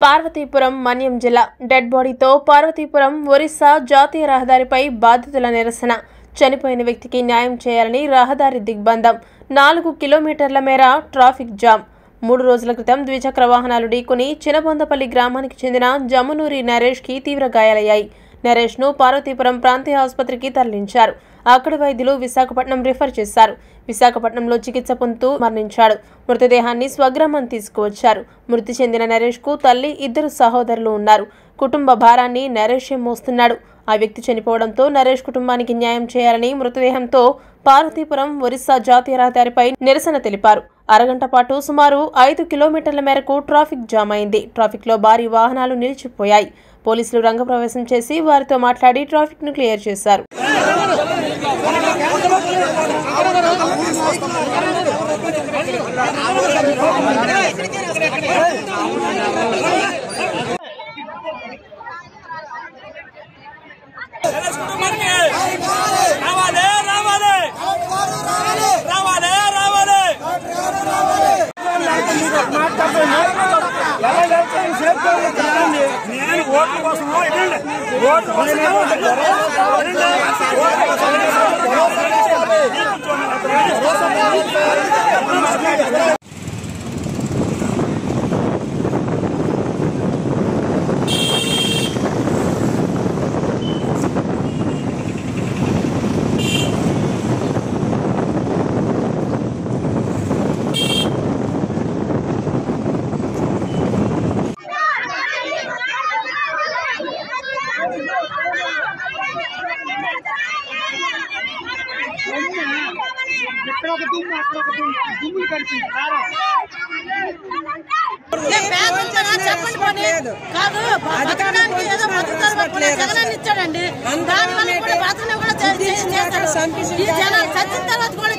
పార్వతీపురం మన్యం జిల్లా డెడ్ బాడీతో పార్వతీపురం ఒరిస్సా జాతీయ రహదారిపై బాధితుల నిరసన చనిపోయిన వ్యక్తికి న్యాయం చేయాలని రహదారి దిగ్బంధం నాలుగు కిలోమీటర్ల మేర ట్రాఫిక్ జామ్ మూడు రోజుల క్రితం ద్విచక్ర వాహనాలు ఢీకొని చినబొందపల్లి గ్రామానికి చెందిన జమునూరి నరేష్కి తీవ్ర గాయాలయ్యాయి నరేష్ను పార్వతీపురం ప్రాంతీయ ఆసుపత్రికి తరలించారు అక్కడి వైద్యులు విశాఖపట్నం రిఫర్ చేశారు విశాఖపట్నంలో చికిత్స పొందుతూ మరణించాడు మృతదేహాన్ని స్వగ్రామం తీసుకువచ్చారు మృతి చెందిన నరేష్కు తల్లి ఇద్దరు సహోదరులు ఉన్నారు కుటుంబ భారాన్ని నరేషే మోస్తున్నాడు ఆ వ్యక్తి చనిపోవడంతో నరేష్ కుటుంబానికి న్యాయం చేయాలని మృతదేహంతో పార్వతీపురం ఒరిస్సా జాతీయ రహదారిపై నిరసన తెలిపారు అరగంట పాటు సుమారు ఐదు కిలోమీటర్ల మేరకు ట్రాఫిక్ జామ్ అయింది ట్రాఫిక్లో భారీ వాహనాలు నిలిచిపోయాయి పోలీసులు రంగప్రవేశం చేసి వారితో మాట్లాడి ట్రాఫిక్ ను క్లియర్ చేశారు రావాలి రావాలి రావాలి రావాలి నేను ఓట్ల కోసం వినండి. ఓట్ల కోసం వినండి. నేను పేదలతోనా చెప్పండి పోనీ. కాదు బతకడానికి ఏదో బతుకుతారు పట్టుకునే జగనాన్ని ఇచ్చాడండి దాని వల్ల కూడా బతుకుని కూడా చే- చే- చేశారు. ఈ జనాలు చచ్చిన తర్వాత కూడా